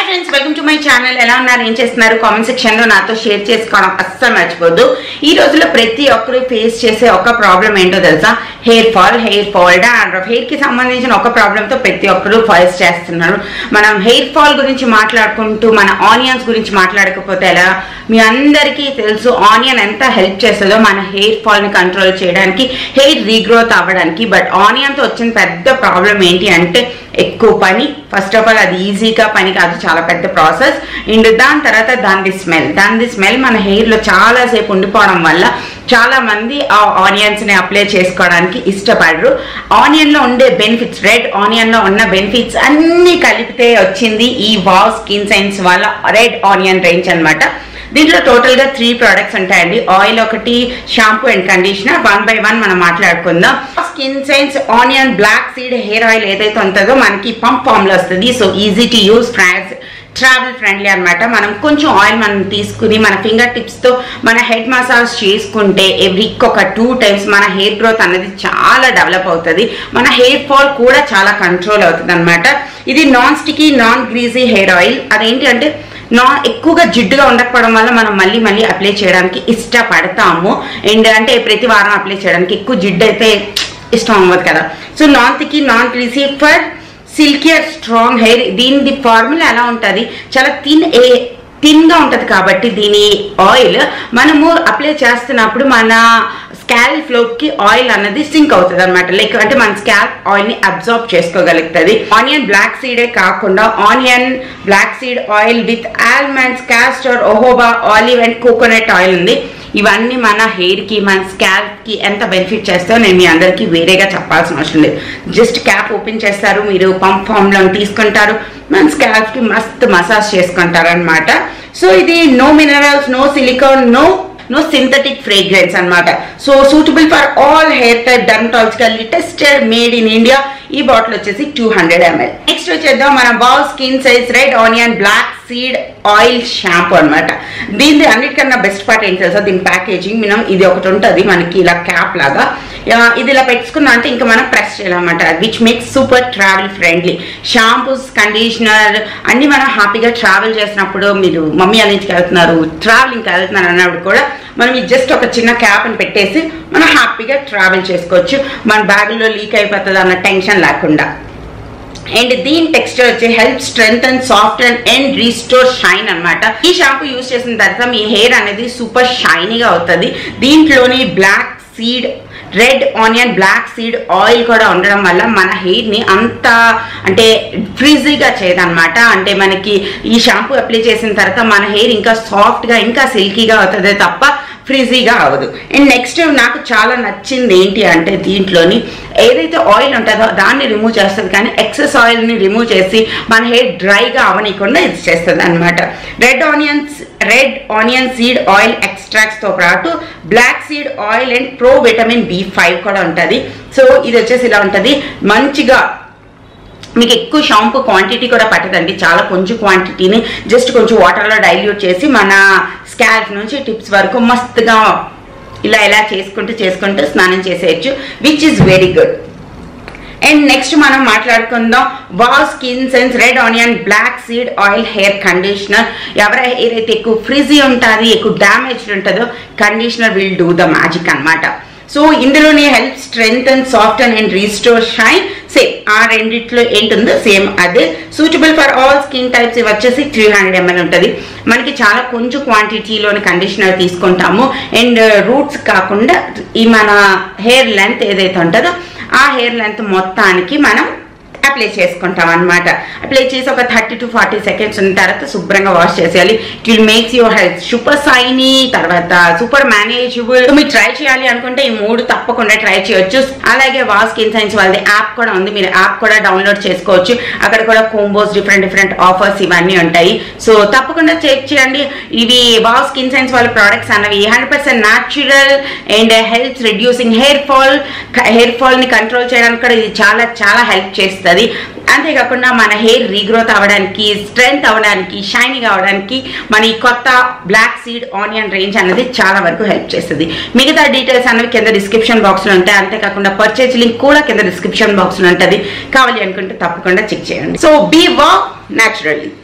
friends welcome to my channel ఎలా ఉన్నారు ఏం చేస్తున్నారు కామెంట్ సెక్షన్ లో నాతో షేర్ చేసుకోవడం అస్సలు మర్చిపోద్దు ఈ రోజుల్లో ప్రతి ఒక్కరు ఫేస్ చేసే ఒక ప్రాబ్లం ఏంటో తెలుసా hair fall hair fall dandruff hair కి సంబంధించిన ఒక ప్రాబ్లం తో ప్రతి ఒక్కరు ఫేస్ చేస్తున్నారు మనం హెయిర్ ఫాల్ గురించి మాట్లాడుకుంటూ మన ఆనియన్స్ గురించి మాట్లాడకపోతే ఎలా మీ అందరికీ తెలుసు ఆనియన్ ఎంత హెల్ప్ చేస్తుందో మన హెయిర్ ఫాల్ ని కంట్రోల్ చేయడానికి హెయిర్ రీగ్రోత్ అవ్వడానికి బట్ ఆనియన్ తో వచ్చిన పెద్ద ప్రాబ్లం ఏంటి అంటే ఎక్కువ పని ఫస్ట్ ఆఫ్ ఆల్ అది ఈజీగా పని కాదు చాలా పెద్ద ప్రాసెస్ అండ్ దాని తర్వాత దాని స్మెల్ దాని స్మెల్ మన హెయిర్ లో చాలా సేపు ఉండిపోవడం వల్ల చాలా మంది ఆ ఆనియన్స్ ని అప్లై చేసుకోవడానికి ఇష్టపడరు ఆనియన్ లో ఉండే బెనిఫిట్స్ రెడ్ ఆనియన్ లో ఉన్న బెనిఫిట్స్ అన్ని కలిపితే వచ్చింది ఈ వావ్ స్కిన్ సైన్స్ వల్ల రెడ్ ఆనియన్ రేంజ్ అన్నమాట దీంట్లో టోటల్ గా త్రీ ప్రొడక్ట్స్ ఉంటాయండి ఆయిల్ ఒకటి shampoo and conditioner one by one మనం మాట్లాడుకుందాం skin science onion black seed hair oil ఏదైతే ఉంటుందో మనకి పంప్ ఫామ్ లో వస్తుంది so easy to use France travel friendly అన్నమాట మనం కొంచెం ఆయిల్ మనం తీసుకుని మన ఫింగర్ టిప్స్ తో మన హెడ్ మసాజ్ చేసుకుంటే ఎవ్రీక్ ఒక టూ టైమ్స్ మన హెయిర్ గ్రోత్ అనేది చాలా డెవలప్ అవుతుంది మన హెయిర్ ఫాల్ కూడా చాలా కంట్రోల్ అవుతుంది అనమాట ఇది non sticky non greasy hair oil అదేంటి అంటే నా ఎక్కువగా జిడ్డుగా ఉండకపోవడం వల్ల మనం మళ్ళీ మళ్ళీ అప్లై చేయడానికి ఇష్టపడతాము అండ్ అంటే ప్రతి వారం అప్లై చేయడానికి ఎక్కువ జిడ్డు అయితే ఇష్టం అవ్వదు కదా so non thick non greasy for silkier strong hair దీని ఫార్ములా ఎలా ఉంటుంది చాలా థిన్ ఏ థిన్గా ఉంటుంది కాబట్టి దీని ఆయిల్ మనము అప్లై చేస్తున్నప్పుడు మన స్కాల్ ఫ్లోకి ఆయిల్ అన్నది సింక్ అవుతుంది అనమాట లైక్ అంటే మన స్కాల్ప్ ఆయిల్ ని అబ్జార్బ్ చేసుకోగలుగుతుంది ఆనియన్ బ్లాక్ సీడే కాకుండా onion black seed oil with almonds castor jojoba olive and coconut oil ఉంది ఇవన్నీ మన హెయిర్ కి మన స్కాల్ప్ కి ఎంత బెనిఫిట్ చేస్తాయో నేను మీ అందరికీ వేరేగా చెప్పాల్సిన అవసరం లేదు జస్ట్ క్యాప్ ఓపెన్ చేస్తారు మీరు పంప్ ఫామ్ లో తీసుకుంటారు మన స్కాల్ప్ కి మస్త్ మసాజ్ చేసుకుంటారు అనమాట సో ఇది no minerals no silicone no no synthetic fragrance అన్నమాట so suitable for all hair type dermatologically tested made in India ఈ బాటిల్ వచ్చేసి టూ హండ్రెడ్ ఎంఎల్ నెక్స్ట్ వచ్చేద్దాం మన బావ్ స్కిన్ సైజ్ red onion black seed oil shampoo అనమాట దీని అన్నిటికన్నా best part ఏంటి తెలుసా దీని ప్యాకేజింగ్ మనం ఇది ఒకటి ఉంటుంది మనకి ఇలా క్యాప్ లాగా ఆ, ఇది ఇలా పెట్టుకున్నా అంటే ఇంకా మనం ప్రెస్ చేయాలన్నమాట which makes super travel friendly shampoos conditioner అన్ని మనం హ్యాపీగా ట్రావెల్ చేసినప్పుడు మీరు మమ్మీ అన్నింటికి వెళ్తున్నారు ట్రావెలింగ్కి వెళ్తున్నారు అన్నప్పుడు కూడా మనం ఈ జస్ట్ ఒక చిన్న క్యాప్ అని పెట్టేసి మనం హ్యాపీగా ట్రావెల్ చేసుకోవచ్చు మన బ్యాగులో లీక్ అయిపోతుంది అన్న టెన్షన్ లేకుండా అండ్ దీని టెక్స్చర్ వచ్చి help strength and soft and and restore shine అన్నమాట ఈ షాంపూ యూస్ చేసిన తర్వాత మీ హెయిర్ అనేది సూపర్ షైనీగా అవుతుంది దీంట్లోని black seed red onion black seed oil కూడా ఉండడం వల్ల మన హెయిర్ ని అంత అంటే ఫ్రీజీగా చేయదన్నమాట అంటే మనకి ఈ షాంపూ అప్లై చేసిన తర్వాత మన హెయిర్ ఇంకా సాఫ్ట్ గా ఇంకా సిల్కీగా అవుతుంది తప్ప ఫ్రీజీగా అవ్వదు అండ్ నెక్స్ట్ నాకు చాలా నచ్చింది ఏంటి అంటే దీంట్లోని ఏదైతే ఆయిల్ ఉంటుందో దాన్ని రిమూవ్ చేస్తుంది కానీ ఎక్సెస్ ఆయిల్ని రిమూవ్ చేసి మన హెయిర్ డ్రైగా అవ్వనీయకుండా ఇది చేస్తుంది అనమాట red onions red onion seed oil extracts తో పాటు black seed oil and pro vitamin B five కూడా ఉంటుంది సో ఇది వచ్చేసి ఇలా ఉంటుంది మంచిగా మీకు ఎక్కువ షాంపూ క్వాంటిటీ కూడా పట్టదండి చాలా కొంచెం క్వాంటిటీని జస్ట్ కొంచెం వాటర్లో డైల్యూట్ చేసి మన స్కాల్ప్ నుంచి టిప్స్ వరకు మస్తుగా ఇలా ఇలా చేసుకుంటూ చేసుకుంటూ స్నానం చేసేయచ్చు which is very good and next మనం మాట్లాడుకుందాం wow skin sense red onion black seed oil hair conditioner ఎవరి హెయిర్ అయితే ఎక్కువ ఫ్రిజీ ఉంటుంది ఎక్కువ డ్యామేజ్ ఉంటుందో conditioner will do the magic అన్నమాట సో ఇందులోనే help strength and soft and restore shine same ఆ రెండిట్లో ఏంటుందో సేమ్ అదే suitable for all skin types ఇవి వచ్చేసి త్రీ హండ్రెడ్ ఎంఎల్ ఉంటుంది మనకి చాలా కొంచెం క్వాంటిటీలోని కండిషనర్ తీసుకుంటాము అండ్ రూట్స్ కాకుండా ఈ మన హెయిర్ లెంత్ ఏదైతే ఉంటుందో ఆ హెయిర్ లెంత్ మొత్తానికి మనం అప్లై చేసుకుంటాం అనమాట అప్లై చేసి ఒక థర్టీ టు ఫార్టీ సెకండ్స్ ఉన్న తర్వాత శుభ్రంగా వాష్ చేసేయాలి it will makes your health super shiny తర్వాత సూపర్ మేనేజబుల్ మీరు ట్రై చేయాలి అనుకుంటే ఈ మూడు తప్పకుండా ట్రై చేయొచ్చు అలాగే వా స్కిన్ సైన్స్ వాళ్ళది యాప్ కూడా ఉంది మీరు యాప్ కూడా డౌన్లోడ్ చేసుకోవచ్చు అక్కడ కూడా కోంబోస్ డిఫరెంట్ డిఫరెంట్ ఆఫర్స్ ఇవన్నీ ఉంటాయి సో తప్పకుండా చెక్ చేయండి ఇవి వా స్కిన్ సైన్స్ వాళ్ళ ప్రోడక్ట్స్ అన్నవి hundred percent natural and health reducing hair fall hair fall ని కంట్రోల్ చేయడానికి కూడా ఇది చాలా చాలా హెల్ప్ చేస్తుంది అంతేకాకుండా మన హెయిర్ రీగ్రోత్ అవ్వడానికి స్ట్రెంగ్త్ అవ్వడానికి షైనింగ్ అవ్వడానికి మన ఈ కొత్త బ్లాక్ సీడ్ ఆనియన్ రేంజ్ అనేది చాలా వరకు హెల్ప్ చేస్తుంది మిగతా డీటెయిల్స్ అనేవి కింద డిస్క్రిప్షన్ బాక్స్ లో ఉంటాయి అంతేకాకుండా పర్చేజ్ లింక్ కూడా కింద డిస్క్రిప్షన్ బాక్స్ లో ఉంటుంది కావాలి అనుకుంటే తప్పకుండా చెక్ చేయండి సో బీ వా న్యాచురల్లీ